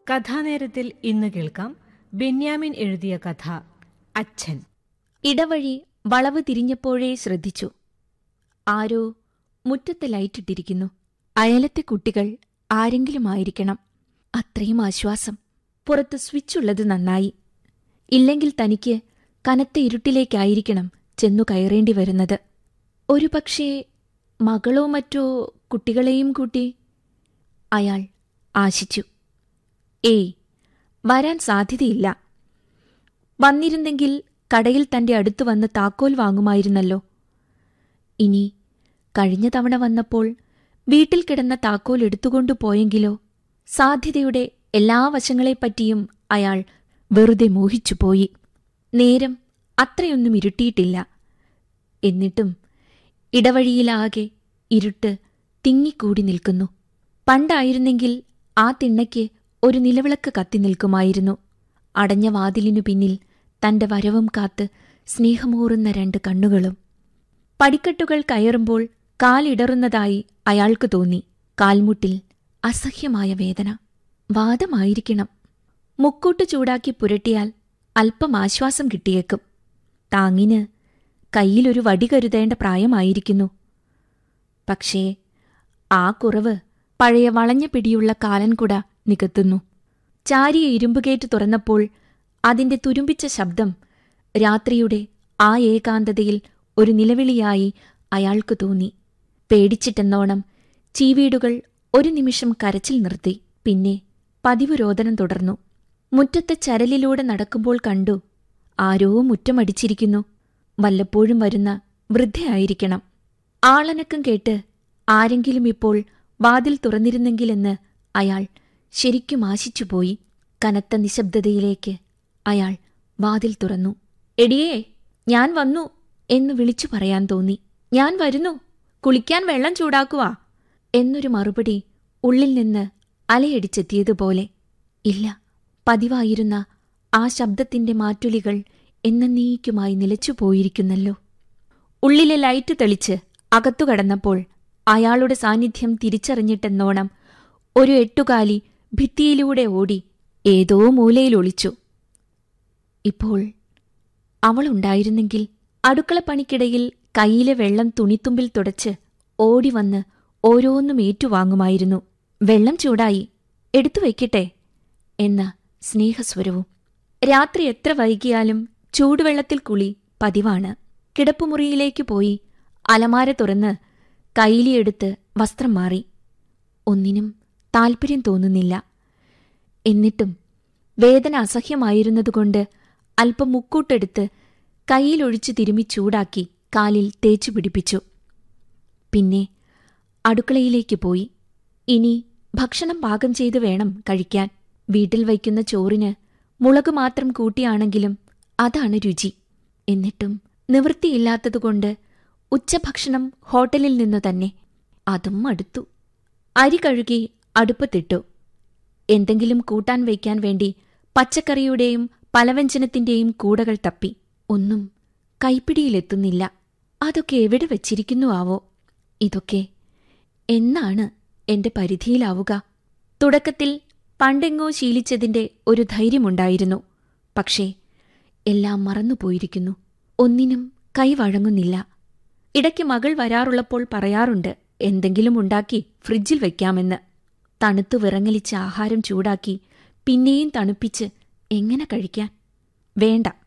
കഥാനേരത്തിൽ ഇന്ന് കേൾക്കാം ബെന്യാമിൻ എഴുതിയ കഥ അച്ഛൻ ഇടവഴി വളവ് തിരിഞ്ഞപ്പോഴേ ശ്രദ്ധിച്ചു ആരോ മുറ്റത്ത് ലൈറ്റിട്ടിരിക്കുന്നു അയലത്തെ കുട്ടികൾ ആരെങ്കിലും ആയിരിക്കണം അത്രയും ആശ്വാസം പുറത്ത് സ്വിച്ചുള്ളത് നന്നായി ഇല്ലെങ്കിൽ തനിക്ക് കനത്ത ഇരുട്ടിലേക്കായിരിക്കണം ചെന്നു കയറേണ്ടി വരുന്നത് ഒരുപക്ഷേ മകളോ മറ്റോ കുട്ടികളെയും കൂട്ടി അയാൾ ആശിച്ചു ഏയ് വരാൻ സാധ്യതയില്ല വന്നിരുന്നെങ്കിൽ കടയിൽ തന്റെ അടുത്ത് വന്ന് താക്കോൽ വാങ്ങുമായിരുന്നല്ലോ ഇനി കഴിഞ്ഞ തവണ വന്നപ്പോൾ വീട്ടിൽ കിടന്ന താക്കോൽ എടുത്തുകൊണ്ടു പോയെങ്കിലോ സാധ്യതയുടെ എല്ലാ വശങ്ങളെപ്പറ്റിയും അയാൾ വെറുതെ മോഹിച്ചുപോയി നേരം അത്രയൊന്നും ഇരുട്ടിയിട്ടില്ല എന്നിട്ടും ഇടവഴിയിലാകെ ഇരുട്ട് തിങ്ങിക്കൂടി നിൽക്കുന്നു പണ്ടായിരുന്നെങ്കിൽ ആ തിണ്ണയ്ക്ക് ഒരു നിലവിളക്ക് കത്തി നിൽക്കുമായിരുന്നു അടഞ്ഞ വാതിലിനു പിന്നിൽ തന്റെ വരവും കാത്ത് സ്നേഹമൂറുന്ന രണ്ട് കണ്ണുകളും പടിക്കെട്ടുകൾ കയറുമ്പോൾ കാലിടറുന്നതായി അയാൾക്ക് തോന്നി കാൽമുട്ടിൽ അസഹ്യമായ വേദന വാദമായിരിക്കണം മുക്കൂട്ട് ചൂടാക്കി പുരട്ടിയാൽ അല്പം ആശ്വാസം കിട്ടിയേക്കും താങ്ങിന് കയ്യിലൊരു വടി കരുതേണ്ട പ്രായമായിരിക്കുന്നു പക്ഷേ ആ കുറവ് പഴയ വളഞ്ഞ പിടിയുള്ള കാലൻകുട നികത്തുന്നു ചാരിയ ഇരുമ്പുകേറ്റ് തുറന്നപ്പോൾ അതിന്റെ തുരുമ്പിച്ച ശബ്ദം രാത്രിയുടെ ആ ഏകാന്തതയിൽ ഒരു നിലവിളിയായി അയാൾക്ക് തോന്നി പേടിച്ചിട്ടെന്നോണം ചീവീടുകൾ ഒരു നിമിഷം കരച്ചിൽ നിർത്തി പിന്നെ പതിവ് രോദനം തുടർന്നു മുറ്റത്തെ ചരലിലൂടെ നടക്കുമ്പോൾ കണ്ടു ആരോ മുറ്റമടിച്ചിരിക്കുന്നു വല്ലപ്പോഴും വരുന്ന വൃദ്ധയായിരിക്കണം ആളനക്കം കേട്ട് ആരെങ്കിലും ഇപ്പോൾ വാതിൽ തുറന്നിരുന്നെങ്കിലെന്ന് അയാൾ ശരിക്കും ആശിച്ചുപോയി കനത്ത നിശബ്ദതയിലേക്ക് അയാൾ വാതിൽ തുറന്നു എടിയേ ഞാൻ വന്നു എന്ന് വിളിച്ചു പറയാൻ തോന്നി ഞാൻ വരുന്നു കുളിക്കാൻ വെള്ളം ചൂടാക്കുവാ എന്നൊരു മറുപടി ഉള്ളിൽ നിന്ന് അലയടിച്ചെത്തിയതുപോലെ ഇല്ല പതിവായിരുന്ന ആ ശബ്ദത്തിന്റെ മാറ്റുലികൾ എന്നീക്കുമായി നിലച്ചുപോയിരിക്കുന്നല്ലോ ഉള്ളിലെ ലൈറ്റ് തെളിച്ച് അകത്തു കടന്നപ്പോൾ അയാളുടെ സാന്നിധ്യം തിരിച്ചറിഞ്ഞിട്ടെന്നോണം ഒരു എട്ടുകാലി ഭിത്തിയിലൂടെ ഓടി ഏതോ മൂലയിൽ ഒളിച്ചു ഇപ്പോൾ അവളുണ്ടായിരുന്നെങ്കിൽ അടുക്കളപ്പണിക്കിടയിൽ കയ്യിലെ വെള്ളം തുണിത്തുമ്പിൽ തുടച്ച് ഓടിവന്ന് ഓരോന്നും ഏറ്റുവാങ്ങുമായിരുന്നു വെള്ളം ചൂടായി എടുത്തു വയ്ക്കട്ടെ എന്ന സ്നേഹസ്വരവും രാത്രി എത്ര വൈകിയാലും ചൂടുവെള്ളത്തിൽ കുളി പതിവാണ് കിടപ്പുമുറിയിലേക്ക് പോയി അലമാര തുറന്ന് കൈലിയെടുത്ത് വസ്ത്രം മാറി ഒന്നിനും താൽപ്പര്യം തോന്നുന്നില്ല എന്നിട്ടും വേദന അസഹ്യമായിരുന്നതുകൊണ്ട് അല്പം മുക്കൂട്ടെടുത്ത് കൈയിലൊഴിച്ചു തിരുമ്മി ചൂടാക്കി കാലിൽ തേച്ചു പിടിപ്പിച്ചു പിന്നെ അടുക്കളയിലേക്ക് പോയി ഇനി ഭക്ഷണം പാകം ചെയ്തു വേണം കഴിക്കാൻ വീട്ടിൽ വയ്ക്കുന്ന ചോറിന് മുളക് മാത്രം കൂട്ടിയാണെങ്കിലും അതാണ് രുചി എന്നിട്ടും നിവൃത്തിയില്ലാത്തതുകൊണ്ട് ഉച്ചഭക്ഷണം ഹോട്ടലിൽ നിന്നു തന്നെ അതും മടുത്തു അരി കഴുകി അടുപ്പത്തിട്ടു എന്തെങ്കിലും കൂട്ടാൻ വയ്ക്കാൻ വേണ്ടി പച്ചക്കറിയുടെയും പലവ്യഞ്ജനത്തിന്റെയും കൂടകൾ തപ്പി ഒന്നും കൈപ്പിടിയിലെത്തുന്നില്ല അതൊക്കെ എവിടെ വച്ചിരിക്കുന്നു ആവോ ഇതൊക്കെ എന്നാണ് എന്റെ പരിധിയിലാവുക തുടക്കത്തിൽ പണ്ടെങ്ങോ ശീലിച്ചതിന്റെ ഒരു ധൈര്യമുണ്ടായിരുന്നു പക്ഷേ എല്ലാം മറന്നുപോയിരിക്കുന്നു ഒന്നിനും കൈവഴങ്ങുന്നില്ല ഇടയ്ക്ക് മകൾ വരാറുള്ളപ്പോൾ പറയാറുണ്ട് എന്തെങ്കിലും ഉണ്ടാക്കി ഫ്രിഡ്ജിൽ വയ്ക്കാമെന്ന് തണുത്തു വിറങ്ങലിച്ച ആഹാരം ചൂടാക്കി പിന്നെയും തണുപ്പിച്ച് എങ്ങനെ കഴിക്കാൻ വേണ്ട